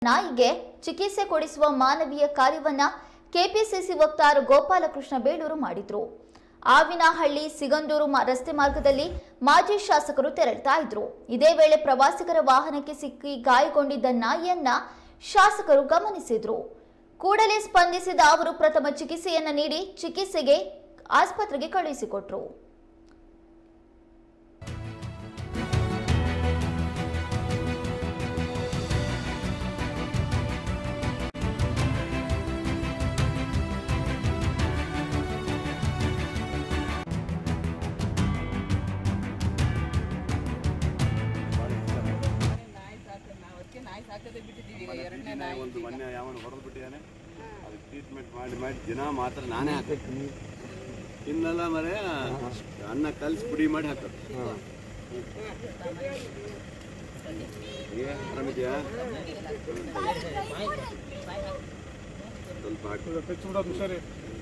ನಾಯಿಗೆ ಚಿಕಿತ್ಸೆ ಕೊಡಿಸುವ ಮಾನವೀಯ ಕಾರ್ಯವನ್ನ ಕೆಪಿಸಿಸಿ ವಕ್ತಾರ ಗೋಪಾಲಕೃಷ್ಣ ಬೇಳೂರು ಮಾಡಿದ್ರು ಆವಿನಹಳ್ಳಿ ಸಿಗಂದೂರು ಮ- ರಸ್ತೆ ಮಾರ್ಗದಲ್ಲಿ ಮಾಜಿ ಶಾಸಕರು ತೆರಳುತ್ತಾ ಇದ್ರು ಇದೇ ವೇಳೆ ಪ್ರವಾಸಿಗರ ವಾಹನಕ್ಕೆ ಸಿಕ್ಕಿ ಗಾಯಗೊಂಡಿದ್ದ ನಾಯಿಯನ್ನ ಶಾಸಕರು ಗಮನಿಸಿದ್ರು ಕೂಡಲೇ ಸ್ಪಂದಿಸಿದ ಅವರು ಪ್ರಥಮ ಚಿಕಿತ್ಸೆಯನ್ನ ನೀಡಿ ಚಿಕಿತ್ಸೆಗೆ ಆಸ್ಪತ್ರೆಗೆ ಕಳುಹಿಸಿಕೊಟ್ರು ನಾಯಿ ಸಾಕು ನಾವು ಅದಕ್ಕೆ ನಾಯಿ ಸಾಕೋದೇ ಬಿಟ್ಟಿದ್ದೀವಿ ಈಗ ಎರಡನೇ ದಿನ ನಾಯಿ ಒಂದು ಮೊನ್ನೆ ಯಾವನು ಹೊಡೆದು ಬಿಟ್ಟಿದ್ದಾನೆ ಅದಕ್ಕೆ ಟ್ರೀಟ್ಮೆಂಟ್ ಮಾಡಿ ಮಾಡಿ ದಿನ ಮಾತ್ರ ನಾನೇ ಹಾಕ್ತೀನಿ ತಿನ್ನಲ್ಲ ಮರೆ ಅನ್ನ ಕಲ್ಸಿ ಪುಡಿ ಮಾಡಿ ಹಾಕೋದು ಏ, ಆರಾಮಿದ್ಯಾ ಸ್ವಲ್ಪ ಹಾಕು.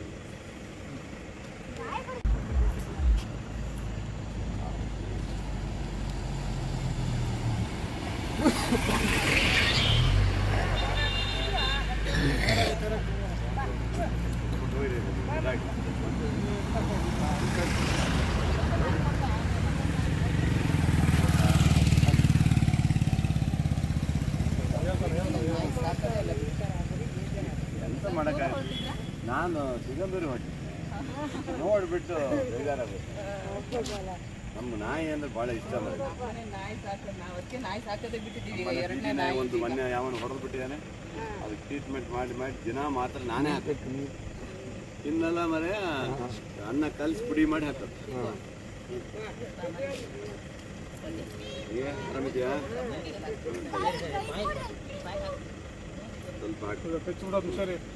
ಹೋಯ್ರಿ, ಇದಾಗಿ. ಎಂತ ಮಾಡಕ್ಕಾಗಲ್ಲ ನಾನು ಸಿಗಂದೂರಿ ಹೊಟ್ಟೆ ನೋಡ್ಬಿಟ್ಟು ಬೇಜಾರಾಗುತ್ತೆ ನಮ್ಮ ನಾಯಿ ಅಂದ್ರೆ ಬಹಳ ಇಷ್ಟ ನನಗೆ ಮನೆ ನಾಯಿ ಸಾಕು ನಾವು ಅದಕ್ಕೆ ನಾಯಿ ಸಾಕೋದೇ ಬಿಟ್ಟಿದ್ದೀವಿ ಈಗ ಮೊನ್ನೆ ಎರಡನೇ ದಿನ ನಾಯಿ ಒಂದು ಮೊನ್ನೆ ಯಾವನು ಹೊಡೆದು ಬಿಟ್ಟಿದ್ದಾನೆ ಅದಕ್ಕೆ ಟ್ರೀಟ್ಮೆಂಟ್ ಮಾಡಿ ಮಾಡಿ ದಿನ ಮಾತ್ರ ನಾನೇ ಹಾಕ್ತೀನಿ ತಿನ್ನಲ್ಲ ಮರೆ ಅನ್ನ ಕಲ್ಸಿ ಪುಡಿ ಮಾಡಿ ಹಾಕೋದು ಏ, ಆರಾಮಿದ್ಯಾ ಸ್ವಲ್ಪ ಹಾಕು.